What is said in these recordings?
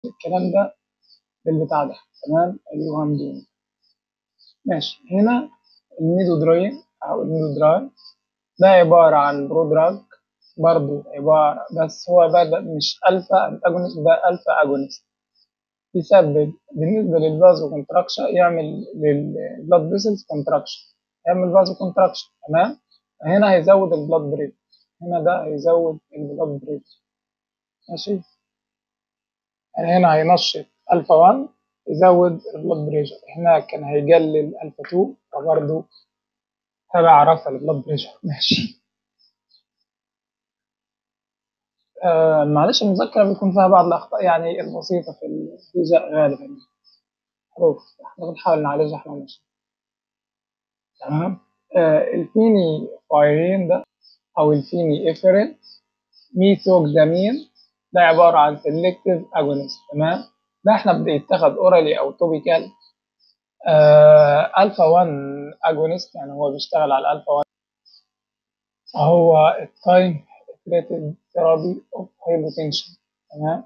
الكلام ده بالبتاع ده تمام اليوهامدين ماشي هنا الميدودروين او الميدودراي ده عبارة عن برودراج برضو عبارة بس هو بدأ مش ألفا أنتاجونست ده ألفا أجونست بيسبب بالنسبة للفازو كونتراكشن يعمل للبلاد فيسلز كونتراكشن يعمل فازو كونتراكشن تمام هنا هيزود البلاد بريد هنا ده هيزود البلاد بريد ماشي يعني هنا هينشط ألفا 1 يزود البلاد بريشر هنا كان هيقلل ألفا 2 فبرضه تبع رفع البلاد بريشر ماشي آه معلش المذكرة بيكون فيها بعض الأخطاء يعني البسيطة في الجزء غالبا حروف احنا بنحاول نعالجها احنا ماشي تمام آه الفيني فايرين ده أو الفيني إفرين ميثوكسامين ده عبارة عن سيلكتيف أجونست تمام ده احنا بيتاخد اورالي أو توبيكال آه ألفا 1 أجونست يعني هو بيشتغل على الألفا 1 هو التايم ريتد ثيرابي اوف هايبوتنشن تمام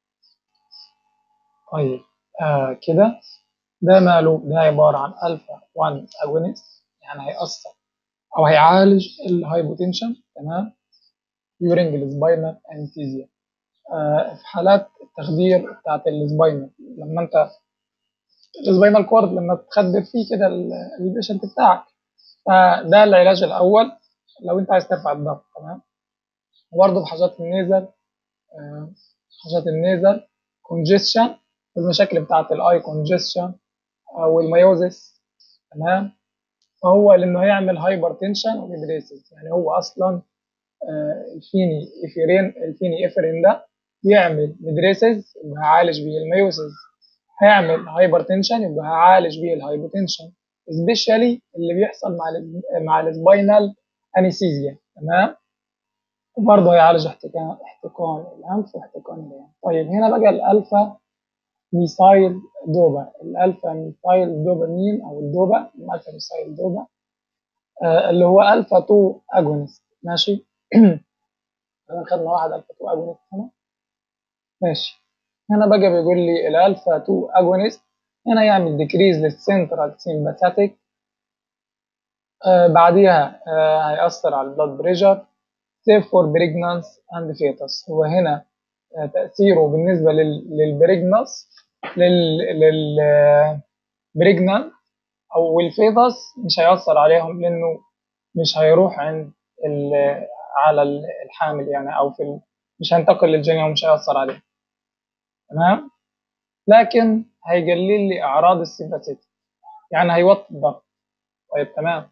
طيب آه كده ده ماله ده عبارة عن ألفا 1 أجونست يعني هيأثر أو هيعالج الهايبوتنشن تمام during السباينال انستيزيا آه في حالات التخدير بتاعت السباينال لما انت السباينال كورد لما تخدر فيه كده البيشنت بتاعك فده العلاج الأول لو انت عايز ترفع الضغط تمام وبرضه في حاجات النيزل آه حاجات النيزل كونجيشن المشاكل بتاعت الاي كونجيشن والميوزس تمام فهو لانه هيعمل هايبر تنشن وميدريسيس يعني هو اصلا آه الفيني افيرين الفيني افيرين ده بيعمل ميدريسيس يبقى هيعالج بيه الميوزس هيعمل هايبر تنشن يبقى هيعالج بيه الهايبوتنشن سبيشالي اللي بيحصل مع ال مع السباينال انستيزيا تمام وبرضه هيعالج احتقان احتقان الانف واحتقان العين طيب هنا بقى الالفا ميثايل دوبا الالفا ميثايل دوبامين او الدوبا الالفا ميثايل دوبا آه اللي هو الفا 2 اجونست ماشي خدنا واحد الفا 2 اجونست هنا ماشي هنا بقى بيقول لي الالفا 2 اجونست هنا يعمل ديكريز للسنترال سيمباثيك آه بعديها آه هيأثر على البلاد بريشر سيف فور بريجنانس اند فيتس هو هنا آه تأثيره بالنسبة للبريجنانس لل للبريجنان أو الفيتس مش هيأثر عليهم لأنه مش هيروح عند على الحامل يعني أو في ال... مش هينتقل للجنين ومش هيأثر عليه تمام لكن هيقلل لي أعراض السيمباثيك يعني هيوطي الضغط طيب تمام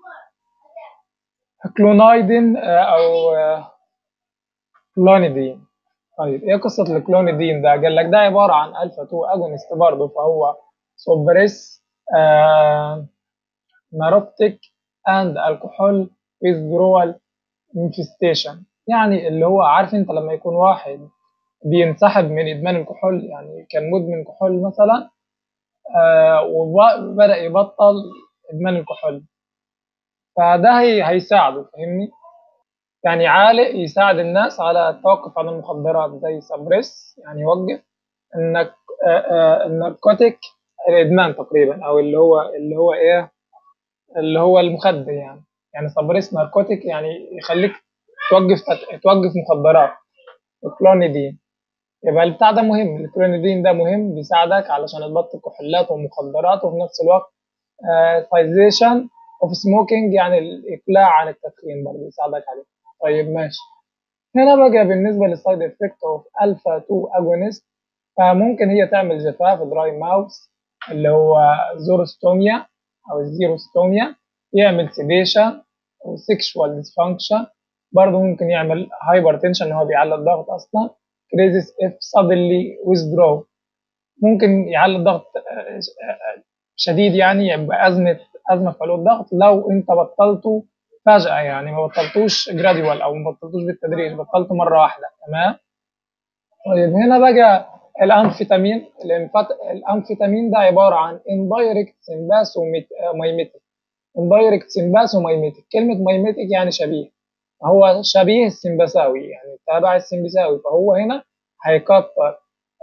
كلونايدين او كلونيدين طيب ايه قصه الكلونيدين ده قال لك ده عباره عن الفا 2 اجونست برضه فهو سوبريس آه ناروبتيك اند الكحول withdrawal infestation يعني اللي هو عارف انت لما يكون واحد بينسحب من ادمان الكحول يعني كان مدمن كحول مثلا آه وبدا يبطل ادمان الكحول فده هي هيساعده فاهمني يعني عالق يساعد الناس على التوقف عن المخدرات زي سبريس يعني يوقف انك الناركوتيك الادمان تقريبا او اللي هو اللي هو ايه اللي هو المخدر يعني يعني سبريس ناركوتيك يعني يخليك توقف توقف مخدرات الكلونيدين يبقى البتاع ده مهم الكلونيدين ده مهم بيساعدك علشان تبطل كحولات ومخدرات وفي نفس الوقت سايزيشن اوف سموكينج يعني الاقلاع عن التدخين برضه يساعدك عليه طيب ماشي هنا بقى بالنسبه للسايد افكت اوف الفا 2 اجونست فممكن هي تعمل جفاف دراي ماوس اللي هو زوروستوميا او الزيروستوميا يعمل سيديشن او سيكشوال ديسفانكشن برضه ممكن يعمل هايبر تنشن اللي هو بيعلي الضغط اصلا كريزيس اف suddenly withdraw ممكن يعلي الضغط شديد يعني يبقى ازمه ازمه في علو الضغط لو انت بطلته فجاه يعني ما بطلتوش جراديوال او ما بطلتوش بالتدريج بطلته مره واحده تمام طيب هنا بقى الانفيتامين الانفيتامين ده عباره عن اندايركت سمباس وميميتيك اندايركت سمباس وميميتيك كلمه ميميتيك يعني شبيه هو شبيه السمباساوي يعني تابع السمبساوي فهو هنا هيكتر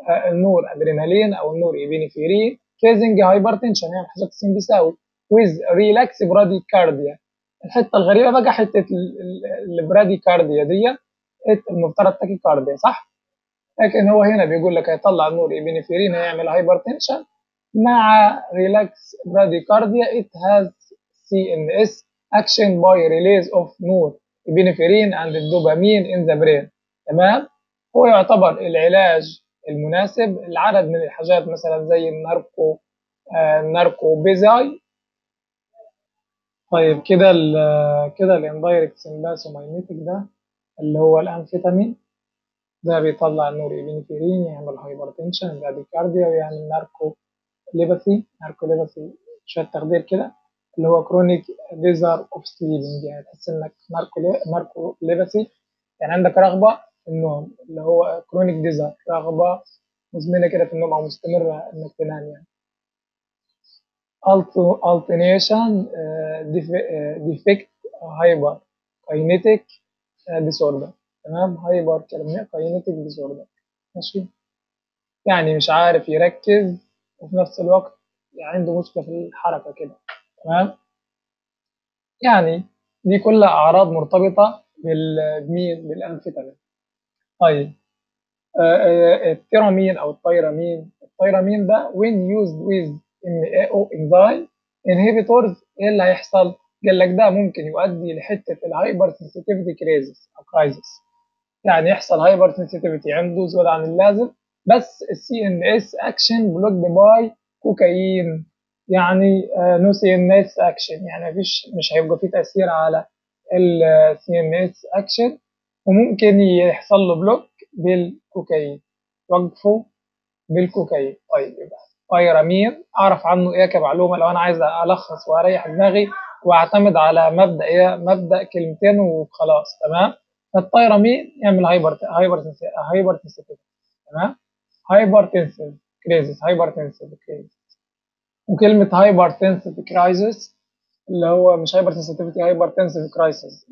النور ادرينالين او النور ايبينفرين كيزنج هايبرتنشن يعني حاجه بيساوي ويز ريلاكس براديكارديا الحته الغريبه بقى حته البراديكارديا دي المفترض تاكيكارديا صح لكن هو هنا بيقول لك هيطلع النور ايبينفرين هيعمل هايبرتنشن مع ريلاكس براديكارديا it has CNS action by release of نور ابنفرين and الدوبامين in the brain تمام هو يعتبر العلاج المناسب العدد من الحاجات مثلا زي الناركو آه الناركو بيزاي طيب كده ال كده الاندايركت سمباسوماينيتك ده اللي هو الانفيتامين ده بيطلع النور ابنفرين يعمل هايبرتنشن براديكارديا ويعمل ناركو ليباثي ناركو ليباثي شويه تخدير كده اللي هو كرونيك ديزر اوف سليبنج يعني تحس انك ناركو ناركو ليباثي يعني عندك رغبه في النوم اللي هو كرونيك ديزر رغبه مزمنه كده في النوم او مستمره انك تنام يعني alternation defect hyper kinetic disorder تمام هايبر كاينيتيك ديسوردر ماشي يعني مش عارف يركز وفي نفس الوقت يعني عنده مشكله في الحركه كده تمام يعني دي كلها اعراض مرتبطه بالمين بالانفيتامين طيب التيرامين او التيرامين التيرامين ده when used with MAO enzyme inhibitors ايه اللي هيحصل؟ قال لك ده ممكن يؤدي لحته الهايبر سنسيتيفيتي كريزس او كرايزس يعني يحصل هايبر سنسيتيفيتي عنده زياده عن اللازم بس السي ان اس اكشن بلوكد باي كوكايين يعني نو سي ان اس اكشن يعني مفيش مش هيبقى فيه تاثير على السي ان اس اكشن وممكن يحصل له بلوك بالكوكايين وقفه بالكوكايين طيب يبقى بايرامين اعرف عنه ايه كمعلومه لو انا عايز الخص واريح دماغي واعتمد على مبدا ايه مبدا كلمتين وخلاص تمام فالتايرامين يعمل هايبر هايبر هايبر تمام هايبر تنسيف كريزس هايبر تنسيف كريزس وكلمه هايبر تنسيف كرايزس اللي هو مش هايبر سنسيتيفيتي هايبر تنسيف كرايسيس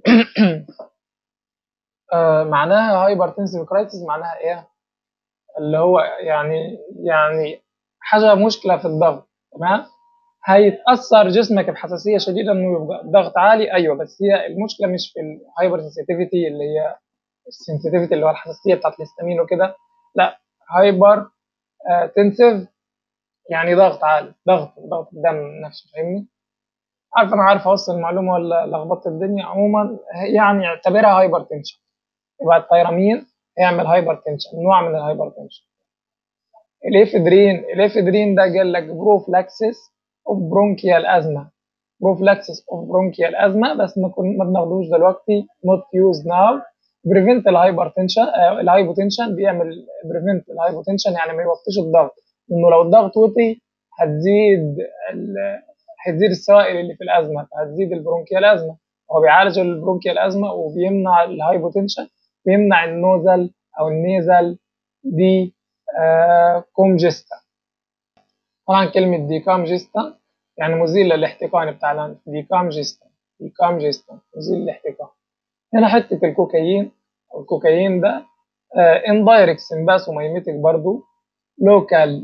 معناها هايبر تنسيف كرايسيس معناها ايه اللي هو يعني يعني حاجه مشكله في الضغط تمام هيتاثر جسمك بحساسيه شديده انه يبقى الضغط عالي ايوه بس هي المشكله مش في الهايبر سنسيتيفيتي اللي هي السنسيتيفيتي اللي هو الحساسيه بتاعت الهستامين وكده لا هايبر آه تنسيف يعني ضغط عالي ضغط ضغط الدم نفسه فاهمني عارف انا عارف اوصل المعلومه ولا لخبطت الدنيا عموما يعني اعتبرها هايبر تنشن يبقى التيرامين يعمل هايبر تنشن نوع من الهايبر تنشن الافدرين الافدرين ده قال لك بروفلاكسس اوف برونكيال ازمه بروفلاكسس اوف برونكيال ازمه بس ما ما بناخدوش دلوقتي نوت يوز ناو بريفنت الهايبرتنشن الهايبوتنشن بيعمل بريفنت الهايبوتنشن يعني ما يوطيش الضغط لانه لو الضغط وطي هتزيد هتزيد السوائل اللي في الازمه فهتزيد البرونكيال ازمه هو بيعالج البرونكيال ازمه وبيمنع الهايبوتنشن بيمنع النوزل او النيزل دي آه كومجستا طبعا كلمة ديكامجستا يعني مزيل للاحتقان بتاع الأنف ديكامجستا ديكامجستا مزيل للاحتقان هنا حتة الكوكايين الكوكايين ده اندايركت سمباسوميميتك برضو لوكال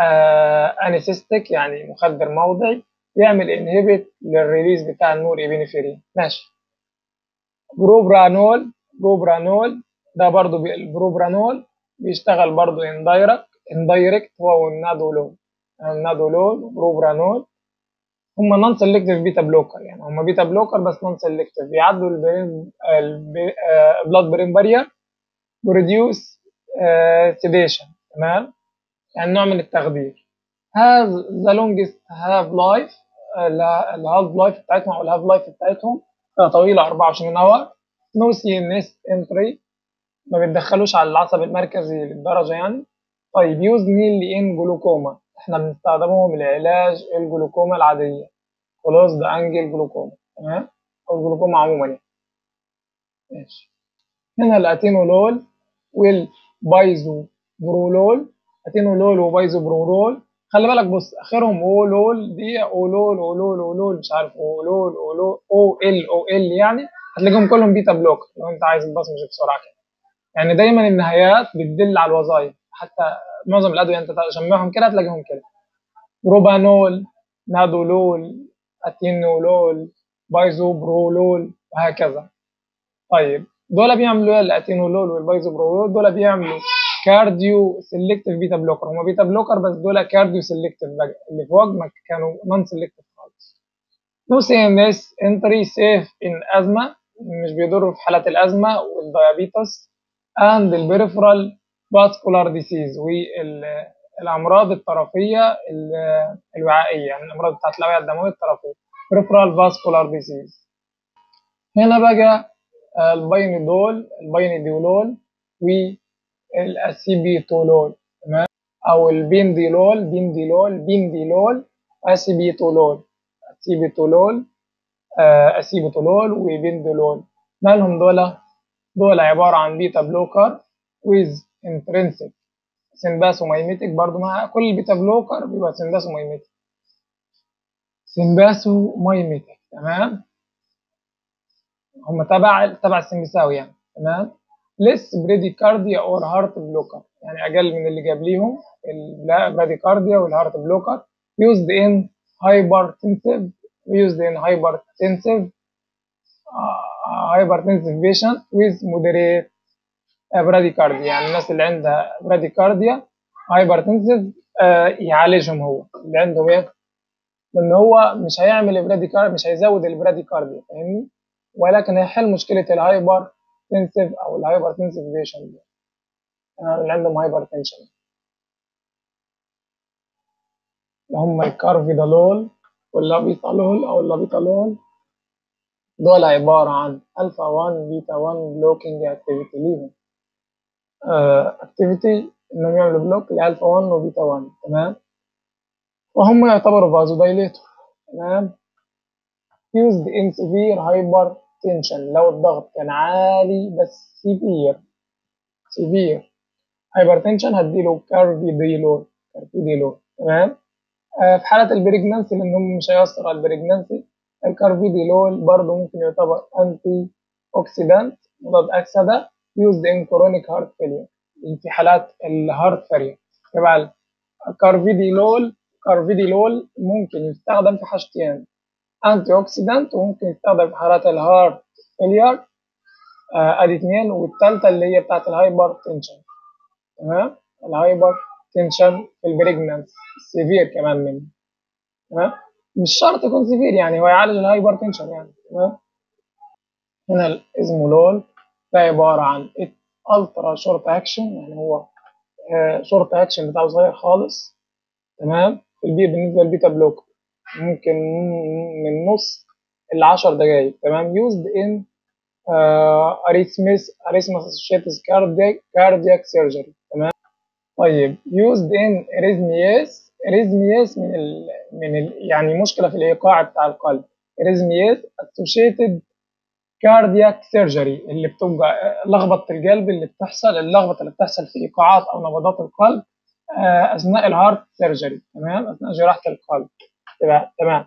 انستيك يعني مخدر موضعي يعمل انهبت للريليز بتاع النور ايبينفرين ماشي بروبرانول بروبرانول ده برضو البروبرانول بيشتغل برضو اندايركت اندايركت هو والنادولول النادولول بروبرانول هم نون سيلكتيف بيتا بلوكر يعني هم بيتا بلوكر بس نون سيلكتيف بيعدوا البرين البلاد برين بارير بروديوس سيديشن تمام يعني نوع من التخدير هاز ذا لونجست هاف لايف الهاف لايف بتاعتهم او الهاف لايف بتاعتهم طويله 24 اور نو سي ان اس انتري ما بيتدخلوش على العصب المركزي للدرجه يعني طيب يوز مينلي ان جلوكوما احنا بنستخدمهم لعلاج الجلوكوما العاديه خلاص ده انجل جلوكوما تمام او الجلوكوما عموما يعني ماشي هنا الاتينولول والبايزو برولول اتينولول وبايزو برولول خلي بالك بص اخرهم اولول دي اولول اولول اولول مش عارف اولول اولول او ال او ال يعني هتلاقيهم كلهم بيتا بلوك لو انت عايز تبصمج بسرعه كده يعني دايما النهايات بتدل على الوظائف حتى معظم الادويه انت تجمعهم كده هتلاقيهم كده بروبانول نادولول اتينولول بايزوبرولول وهكذا طيب دول بيعملوا ايه الاتينولول والبايزوبرولول دول بيعملوا كارديو سيلكتيف بيتا بلوكر هما بيتا بلوكر بس دول كارديو سيلكتيف بقى اللي فوق ما كانوا نون سيلكتيف خالص نو سي ام اس انتري سيف ان ازمه مش بيضروا في حالات الازمه والديابيتس اند البريفرال فاسكولار ديسيز والامراض الطرفيه الوعائيه يعني الامراض بتاعت الاوعيه الدمويه الطرفيه بريفرال فاسكولار ديسيز هنا بقى الباينيدول الباينيدولول والاسيبيتولول تمام او البنديلول بنديلول بنديلول اسيبيتولول اسيبيتولول اسيبيتولول وبندولول مالهم دول دول عباره عن بيتا بلوكر with intrinsic سمباسومايميتك برضو مع كل البيتا بلوكر بيبقى سمباسومايميتك سمباسومايميتك تمام هم تبع تبع السمبساوي يعني تمام ليس بريديكارديا اور هارت بلوكر يعني اقل من اللي جاب ليهم البراديكارديا والهارت بلوكر used in hypertensive used in hypertensive uh, hypertensive patient with moderate براديكارديا يعني الناس اللي عندها براديكارديا هايبرتنسيف آه يعالجهم هو اللي عندهم ايه لان هو مش هيعمل براديكارديا مش هيزود البراديكارديا فاهمني ولكن هيحل مشكله الهايبر تنسيف او الهايبر تنسيف بيشن يعني اللي عندهم هايبر تنشن هم الكارفيدالول واللابيتالول او اللابيتالول دول عبارة عن الفا 1 بيتا 1 بلوكينج اكتيفيتي ليهم اكتيفيتي انهم يعملوا بلوك لالفا 1 وبيتا 1 تمام وهم يعتبروا فازو دايليتور تمام used in severe hypertension لو الضغط كان عالي بس severe severe hypertension هديله كارفيديلول كارفيديلول تمام آه في حالة البريجنانسي لأنهم مش هيأثر على البريجنانسي الكارفيديلول برضه ممكن يعتبر أنتي أوكسيدانت مضاد أكسدة used in chronic heart failure في حالات الهارت فيلير يبقى الكارفيديلول كارفيديلول ممكن يستخدم في حاجتين انتي اوكسيدانت وممكن يستخدم في حالات الهارت فيلير آه ادي اثنين والثالثه اللي هي بتاعت الهايبر تنشن تمام الهايبر تنشن في البريجنانس سيفير كمان منه تمام مش شرط يكون سيفير يعني هو يعالج الهايبر تنشن يعني تمام هنا الازمولول ده عبارة عن الترا شورت اكشن يعني هو شورت اكشن بتاعه صغير خالص تمام البي بالنسبة للبيتا بلوك ممكن من نص ل 10 دقايق تمام used in اريثمس اريثمس associated cardiac cardiac surgery تمام طيب used in arrhythmias arrhythmias من ال من ال يعني مشكلة في الإيقاع بتاع القلب arrhythmias associated كاردياك سيرجري اللي بتبقى لخبطه القلب اللي بتحصل اللخبطه اللي بتحصل في ايقاعات او نبضات القلب اثناء الهارت سيرجري تمام اثناء جراحه القلب تمام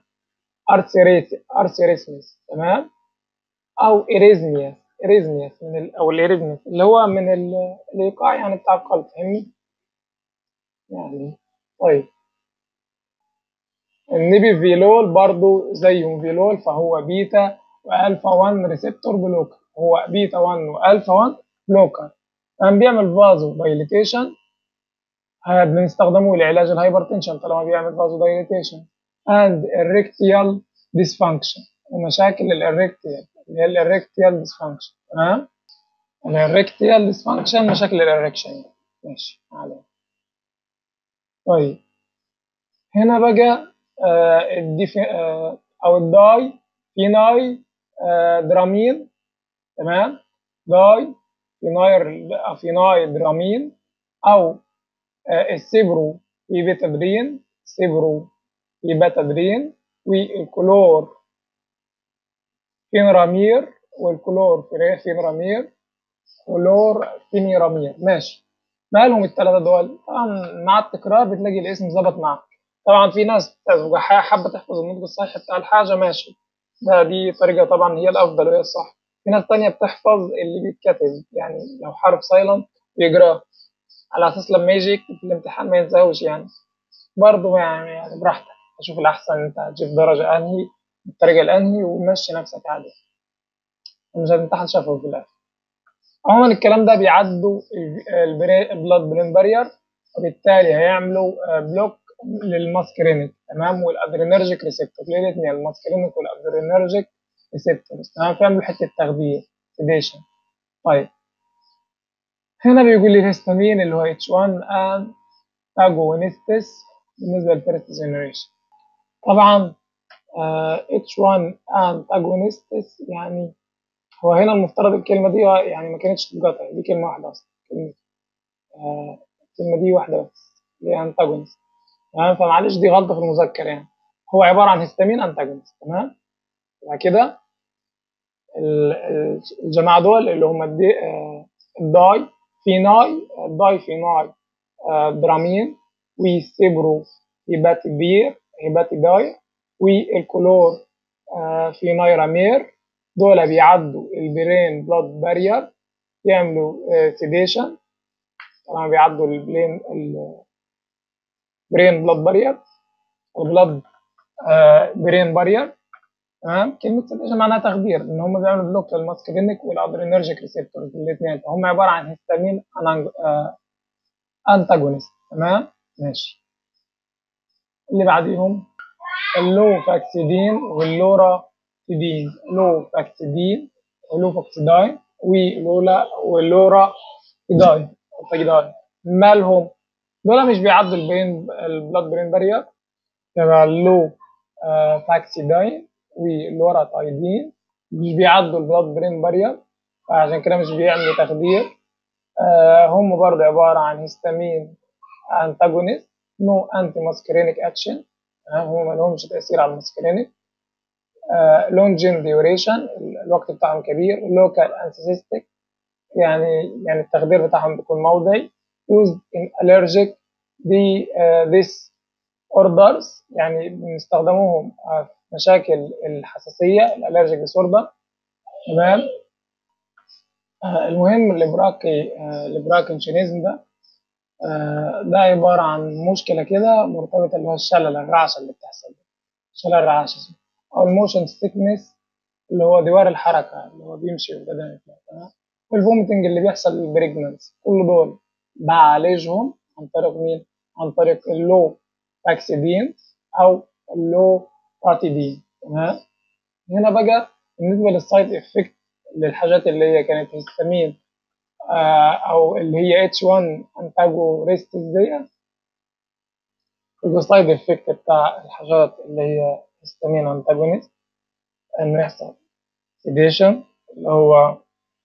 ارثيريسمس تمام او اريزمياس اريزمياس من ال او الاريزمياس اللي هو من ال الايقاع يعني بتاع القلب فاهمني يعني طيب النبي فيلول برضو زيهم فيلول فهو بيتا والفا 1 ريسبتور بلوكر هو بيتا 1 والفا 1 بلوكر كان بيعمل فازو دايليتيشن بنستخدمه لعلاج الهايبرتنشن طالما بيعمل فازو دايليتيشن and erectile dysfunction ومشاكل الاريكتيال اللي هي الاريكتيال ديسفانكشن تمام الاريكتيال ديسفانكشن مشاكل الاريكشن ماشي على طيب هنا بقى آه الديف آه او الداي فيناي آه درامين تمام داي فيناير فيناي درامين او آه السيبرو ايبيتادرين سيبرو ايبيتادرين والكلور فينرامير والكلور فينرامير كلور فينيرامير ماشي مالهم الثلاثه دول طبعا مع التكرار بتلاقي الاسم ظبط معاك طبعا في ناس حابه تحفظ النطق الصحيح بتاع الحاجه ماشي ده دي طريقه طبعا هي الافضل وهي الصح في ناس تانية بتحفظ اللي بيتكتب يعني لو حرف سايلنت بيقراه على اساس لما يجي يكتب في الامتحان ما ينساهوش يعني برضه يعني, يعني براحتك اشوف الاحسن انت هتجيب درجه انهي بالطريقه الانهي ومشي نفسك عادي مش هتمتحن شفوي في الاخر عموما الكلام ده بيعدوا البلاد برين بارير وبالتالي هيعملوا بلوك للماسكرينيك تمام والادرينرجيك ريسبتور الاثنين الماسكرينيك والادرينرجيك ريسبتورز تمام فيعملوا حته تخدير سيديشن طيب هنا بيقول لي الهستامين اللي هو H1 and agonistis بالنسبه للفيرست جنريشن طبعا uh, H1 and agonistis يعني هو هنا المفترض الكلمه دي يعني ما كانتش تتقطع دي كلمه واحده اصلا كلمه uh, الكلمه دي واحده بس اللي هي انتاجونست تمام فمعلش دي غلطه في المذكر يعني هو عباره عن هستامين انتاجونست تمام بعد كده الجماعه دول اللي هم الدي الداي فيناي الداي فيناي درامين والسيبرو هيباتيبير هيباتيداي والكلور فيناي رامير دول بيعدوا البرين بلاد بارير يعملوا سيديشن طبعا بيعدوا البلين البرين بلاد بارير البلاد برين بارير تمام كلمة سيديشن معناها تخدير ان هم بيعملوا بلوك للماسكرينيك والادرينرجيك ريسبتورز الاثنين فهم عبارة عن هيستامين انتاجونست تمام ماشي اللي بعديهم اللو فاكسيدين واللورا فاكسيدين لو فاكسيدين ولو فاكسيداين ولولا ولورا فيداي فاكسيداي مالهم دول مش بيعدوا البرين البلاد برين بارير يبقى لو فاكسيداين ولورا تايدين مش بيعدوا البلاد برين بارير فعشان كده مش بيعملوا تخدير آه هم برضه عبارة عن هيستامين انتاجونست نو انتي ماسكرينيك اكشن هم ما لهمش تأثير على الماسكرينيك لونجين ديوريشن الوقت بتاعهم كبير لوكال انسيستيك يعني يعني التخدير بتاعهم بيكون موضعي used in allergic دي uh, this orders يعني بنستخدموهم في مشاكل الحساسية الالرجيك ديسوردر تمام آه المهم الابراكي آه الابراكنشنيزم ده آه ده عبارة عن مشكلة كده مرتبطة اللي هو الشلل الرعشة اللي بتحصل شلل الرعشة او الموشن ستيكنس اللي هو دوار الحركه اللي هو بيمشي وبدنك تمام والفوميتنج اللي بيحصل للبريجننس كل دول بعالجهم عن طريق مين؟ عن طريق اللو باكسيدين او اللو راتيدين تمام هنا بقى بالنسبه للسايد افكت للحاجات اللي هي كانت هيستامين آه او اللي هي اتش 1 انتاجو ريستس دي السايد افكت بتاع الحاجات اللي هي هيستامين انتاجونست انه يحصل سيديشن اللي هو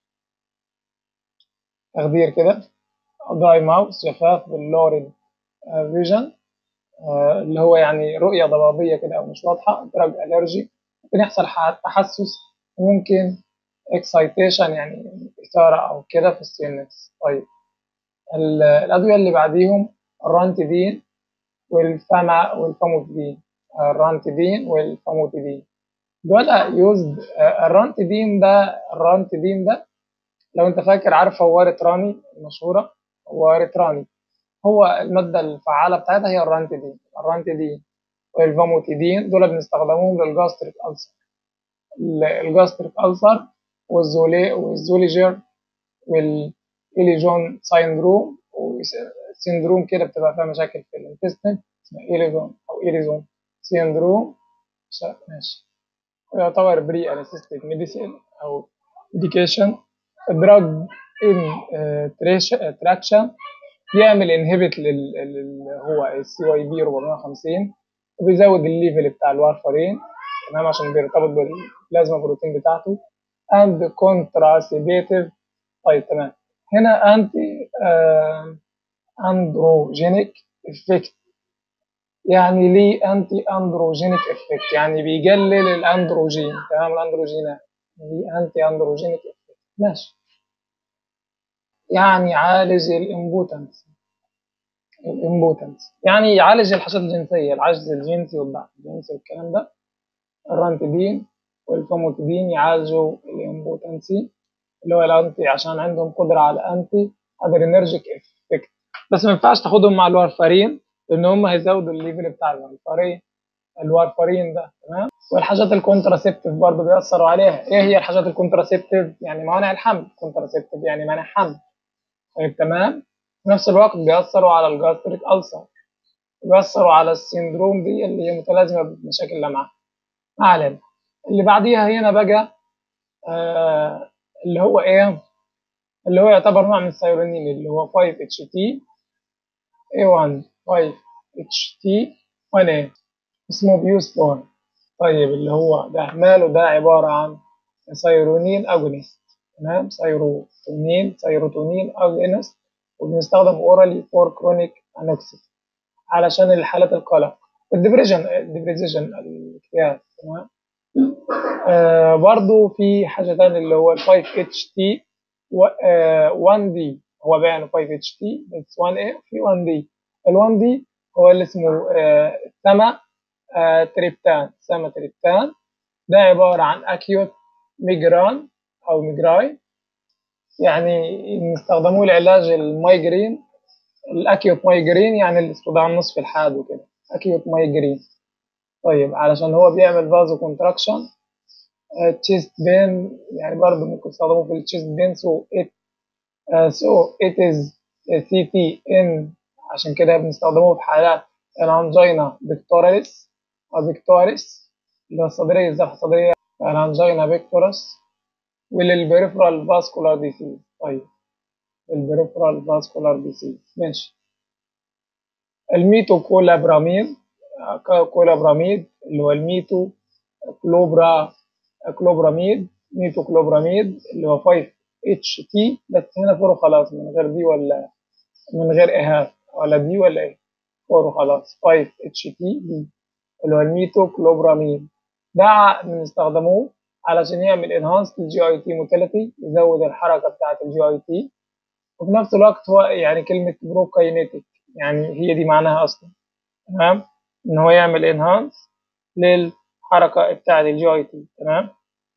تخدير كده داي ماوس شفاف باللوريد فيجن اللي هو يعني رؤية ضبابية كده أو مش واضحة دراج ألرجي ممكن يحصل تحسس ممكن اكسايتيشن يعني إثارة أو كده في السينكس طيب الأدوية اللي بعديهم الرانتيدين والفما والفاموتيدين الرانتيدين والفاموتيدين دول يوزد الرانتيدين ده الرانتيدين ده لو انت فاكر عارف فوارة راني المشهورة فوارة راني هو المادة الفعالة بتاعتها هي الرانتيدين الرانتيدين والفاموتيدين دول بنستخدموهم للجاستريك ألسر الجاستريك ألسر والزولي والزوليجر والإليجون سيندروم سيندروم كده بتبقى فيها مشاكل في الانتستين اسمها إليجون أو إليزون سيندروم ماشي يعتبر بري انستيك ميديسين أو education دراج ان تراكشن بيعمل انهبت لل هو السي واي بي 450 وبيزود الليفل بتاع الوارفرين تمام عشان بيرتبط بالبلازما بروتين بتاعته اند كونتراسيبيتيف طيب تمام هنا انتي اندروجينيك افكت يعني ليه انتي اندروجينيك افكت يعني بيقلل الاندروجين تمام الاندروجينات ليه انتي اندروجينيك افكت ماشي يعني يعالج الامبوتنس الامبوتنس يعني يعالج الحاجات الجنسيه العجز الجنسي والضعف الجنسي والكلام ده الرانتيدين والفاموتيدين يعالجوا الامبوتنسي اللي هو الانتي عشان عندهم قدره على انتي ادرينرجيك افكت بس ما ينفعش تاخدهم مع الوارفارين لان هم هيزودوا الليفل بتاع الوارفارين الوارفارين ده تمام والحاجات الكونتراسيبتيف برضه بيأثروا عليها ايه هي الحاجات الكونتراسيبتيف يعني موانع الحمل كونتراسيبتيف يعني مانع حمل طيب تمام في نفس الوقت بيأثروا على الجاستريك ألسر بيأثروا على السندروم دي اللي هي متلازمة بمشاكل الأمعاء ما علينا اللي بعديها هنا بقى آه اللي هو ايه اللي هو يعتبر نوع من السيرونين اللي هو 5 اتش تي A1 5 اتش تي 1A اسمه بيوس فورم طيب اللي هو ده ماله ده عبارة عن سيرونين أجونست تمام سيروتونين سيروتونين أجونست وبنستخدم اورالي فور كرونيك انوكسيس علشان الحالات القلق الديبريشن الديبريشن الاكتئاب تمام آه برضو في حاجة تانية اللي هو ال 5 اتش تي 1 دي هو باين 5 اتش تي بس 1 a في 1 دي ال 1 دي هو اللي اسمه آه سما آه تريبتان سما تريبتان ده عبارة عن اكيوت ميجران او ميجراي يعني نستخدموه لعلاج المايجرين الاكيوت مايجرين يعني الصداع النصف الحاد وكده اكيوت مايجرين طيب علشان هو بيعمل فازو كونتراكشن تشيست بين يعني برضه ممكن تستخدموه في التشيست بين سو ات سو ات از سي تي ان عشان كده بنستخدموه في حالات الانجينا بيكتوراليس او بيكتوريس اللي هو الصدريه الذبحه الصدريه الانجينا بيكتورس وللبريفرال فاسكولار ديسيز طيب البريفرال فاسكولار ديسيز ماشي الميتو كولابراميد كولابراميد اللي هو الميتو كلوبرا كلوبراميد ميتو كلوبراميد اللي هو 5 اتش تي بس هنا فورو خلاص من غير دي ولا من غير ايهاب ولا دي ولا ايه فورو خلاص 5 اتش تي دي اللي هو الميتو كلوبراميد ده بنستخدموه علشان يعمل انهانس للجي اي تي موتيليتي يزود الحركه بتاعه الجي اي تي وفي نفس الوقت هو يعني كلمه بروكاينيتيك يعني هي دي معناها اصلا تمام ان هو يعمل انهانس للحركه بتاعه الجي اي تي تمام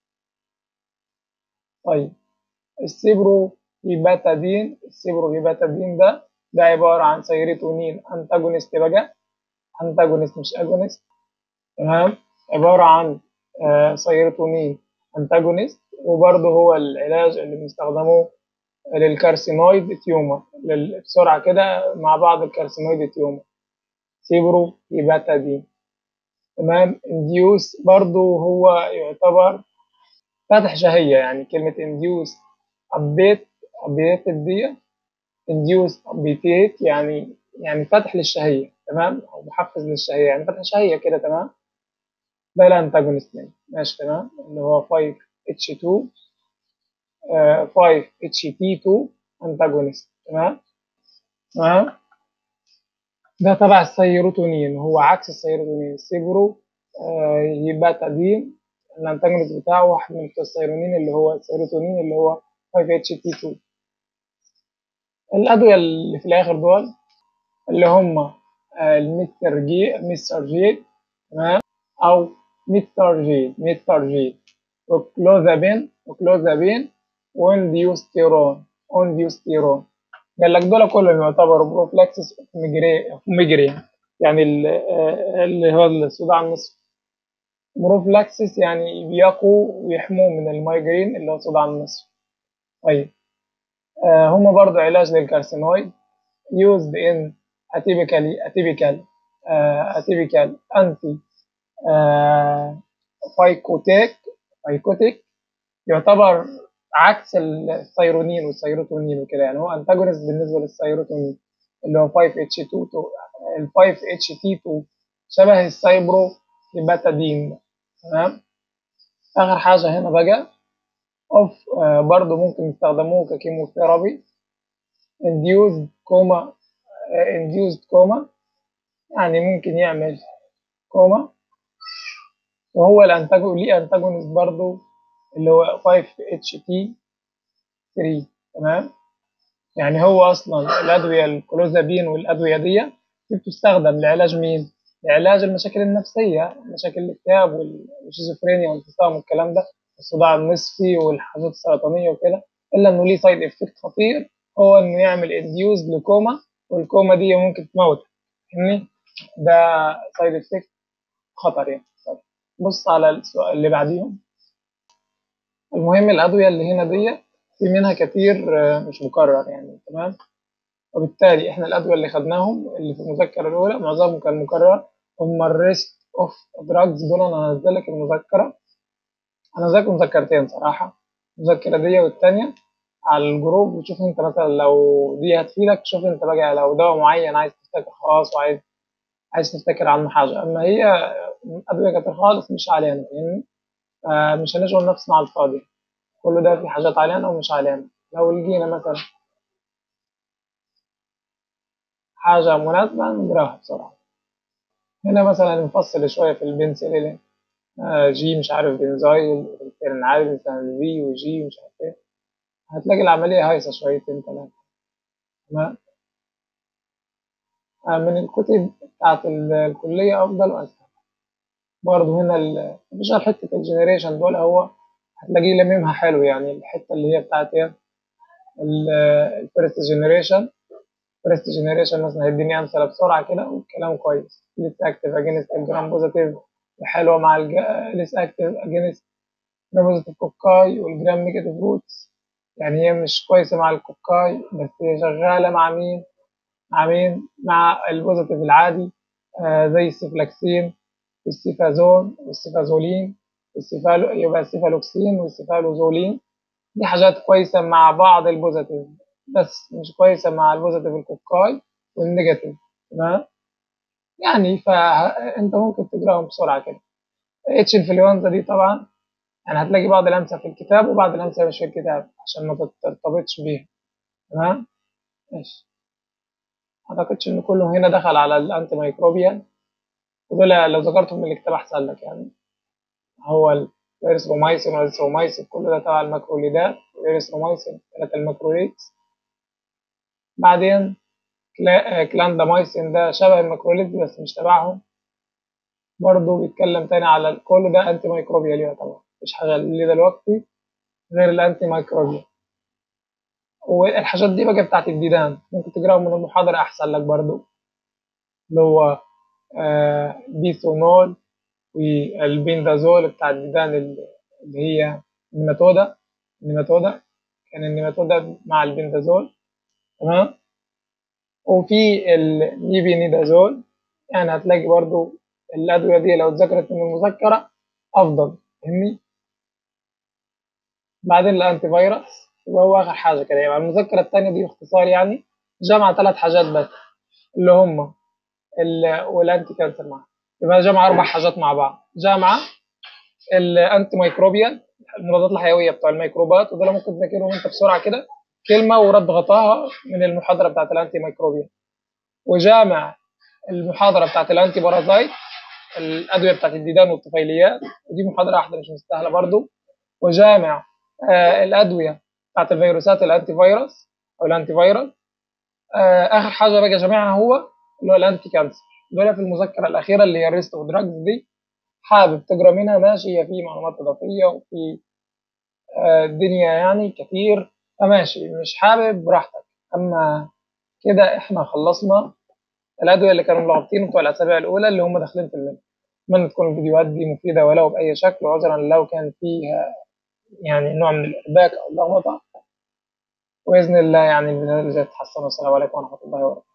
طيب السيبرو هيباتادين السيبرو هيباتادين ده ده عباره عن سيروتونين انتاجونست بقى انتاجونست مش اجونست تمام عباره عن آه سيروتونين انتاجونست وبرضه هو العلاج اللي بنستخدمه للكارسينويد تيومر بسرعه كده مع بعض الكارسينويد تيومر سيبرو هيباتادين تمام انديوس برضه هو يعتبر فتح شهية يعني كلمة انديوس أبيت أبيت دي انديوس أبيتيت يعني يعني فتح للشهية تمام أو محفز للشهية يعني فتح شهية كده تمام ده الانتاجونست ماشي تمام اللي هو 5 اتش 2 5 اتش تي 2 انتاجونست تمام تمام ده تبع السيروتونين هو عكس السيروتونين السيبرو آه يباتادين الانتاجونست بتاعه واحد من السيرونين اللي هو السيروتونين اللي هو 5 اتش تي 2 الادويه اللي في الاخر دول اللي هم الميسترجي ميسترجيد تمام او ميسترجيد ميسترجيد وكلوزابين وكلوزابين وانديوستيرون انديوستيرون قال لك دول كلهم يعتبروا بروفلاكسس ميجري ميجري يعني اللي هو الصداع النصفي بروفلاكسس يعني بيقوا ويحموا من المايجرين اللي هو صداع النصف طيب آه هما برضو علاج للكارسينويد used in atypically atypical uh, atypical anti uh, psychotic psychotic يعتبر عكس السيرونين والسيروتونين وكده يعني هو انتاجونست بالنسبه للسيروتونين اللي هو 5 اتش 2 ال 5 اتش تي 2 شبه السايبرو هيباتادين تمام اخر حاجه هنا بقى اوف آه برضو ممكن يستخدموه ككيموثيرابي induced كوما induced كوما يعني ممكن يعمل كوما وهو الانتاجو ليه انتاجونست برضو اللي هو 5 اتش تي 3 تمام يعني هو اصلا الادويه الكلوزابين والادويه دي بتستخدم لعلاج مين لعلاج المشاكل النفسيه مشاكل الاكتئاب والشيزوفرينيا والانفصام والكلام ده الصداع النصفي والحاجات السرطانيه وكده الا انه ليه سايد افكت خطير هو انه يعمل انديوز لكوما والكوما دي ممكن تموت فاهمني ده سايد افكت خطر يعني بص على السؤال اللي بعديهم المهم الأدوية اللي هنا دي في منها كتير مش مكرر يعني تمام وبالتالي احنا الأدوية اللي خدناهم اللي في المذكرة الأولى معظمهم كان مكرر هم الريست اوف دراجز دول انا هنزل لك المذكرة انا ذاك مذكرتين صراحة المذكرة دي والتانية على الجروب وشوف انت مثلا لو دي هتفيدك شوف انت بقى لو دواء معين عايز تفتكر خلاص وعايز عايز تفتكر عنه حاجة أما هي أدوية كتير خالص مش علينا فاهمني فمش هنشغل نفسنا على الفاضي كل ده في حاجات علينا ومش علينا لو لقينا مثلا حاجة مناسبة نقراها بسرعة هنا مثلا نفصل شوية في البنسلين جي مش عارف بنزايل عارف مثلا في وجي مش عارف ايه هتلاقي العملية هايصة شويتين تلاتة تمام من الكتب بتاعت الكلية أفضل وأسهل برضه هنا مش حتة الجنريشن دول هو هتلاقيه لميمها حلو يعني الحتة اللي هي بتاعت ايه الفيرست جنريشن فيرست جنريشن مثلا هيديني أمثلة بسرعة كده والكلام كويس ليس أكتف أجينست الجرام بوزيتيف حلوة مع ليس أكتف أجينست جرام بوزيتيف كوكاي والجرام نيجاتيف روتس يعني هي مش كويسة مع الكوكاي بس هي شغالة مع مين؟ مع مين؟ مع البوزيتيف العادي آه زي السيفلاكسين والسيفازون والسيفازولين والسيفالو يبقى السيفالوكسين والسيفالوزولين دي حاجات كويسة مع بعض البوزيتيف بس مش كويسة مع البوزيتيف الكوكاي والنيجاتيف تمام يعني فأنت ممكن تقراهم بسرعة كده اتش انفلونزا دي طبعا يعني هتلاقي بعض الأمثلة في الكتاب وبعض الأمثلة مش في الكتاب عشان ما ترتبطش بيها تمام ماشي أعتقدش إن كله هنا دخل على الأنتي مايكروبيال ودول لو ذكرتهم من الكتاب أحسن لك يعني هو الإريثرومايسين والإريثرومايسين كل ده تبع الماكروليدات الإريثرومايسين ثلاثة الماكروليدز بعدين كلا... كلاندامايسين ده شبه الماكروليدز بس مش تبعهم برضه بيتكلم تاني على كل ده أنتي مايكروبيال يعتبر مش حاجة اللي دلوقتي غير الأنتي مايكروبيال والحاجات دي بقى بتاعت الديدان ممكن تقراهم من المحاضرة أحسن لك برضه اللي هو آه بيثونول والبندازول بتاع الديدان اللي هي النيماتودا النيماتودا كان النيماتودا مع البندازول تمام وفي الليبينيدازول يعني هتلاقي برضو الأدوية دي لو اتذكرت من المذكرة أفضل فاهمني بعدين الأنتي فيروس يبقى هو آخر حاجة كده يبقى المذكرة التانية دي باختصار يعني جمع ثلاث حاجات بس اللي هم والأنتي كانسر معاه يبقى جمع أربع حاجات مع بعض جامعة الأنتي ميكروبيال المضادات الحيوية بتوع الميكروبات ودول ممكن تذاكرهم أنت بسرعة كده كلمة ورد غطاها من المحاضرة بتاعت الأنتي ميكروبيال وجامع المحاضرة بتاعت الأنتي بارازايت الأدوية بتاعت الديدان والطفيليات ودي محاضرة واحدة مش مستاهلة برضو وجامع آه الأدوية بتاعت الفيروسات الأنتي فيروس أو الأنتي فيروس آه آخر حاجة بقى جامعها هو اللي هو الأنتي كانسر دول في المذكرة الأخيرة اللي هي ريست ودراجز دي حابب تقرا منها ماشي هي في معلومات إضافية وفي آه الدنيا يعني كتير فماشي مش حابب براحتك أما كده إحنا خلصنا الأدوية اللي كانوا ملخبطين بتوع الأسابيع الأولى اللي هم داخلين في الليل أتمنى تكون الفيديوهات دي مفيدة ولو بأي شكل وعذرا لو كان فيها يعني نوع من الإرباك أو اللخبطة وبإذن الله يعني الفيديوهات اللي تتحسن والسلام عليكم ورحمة الله وبركاته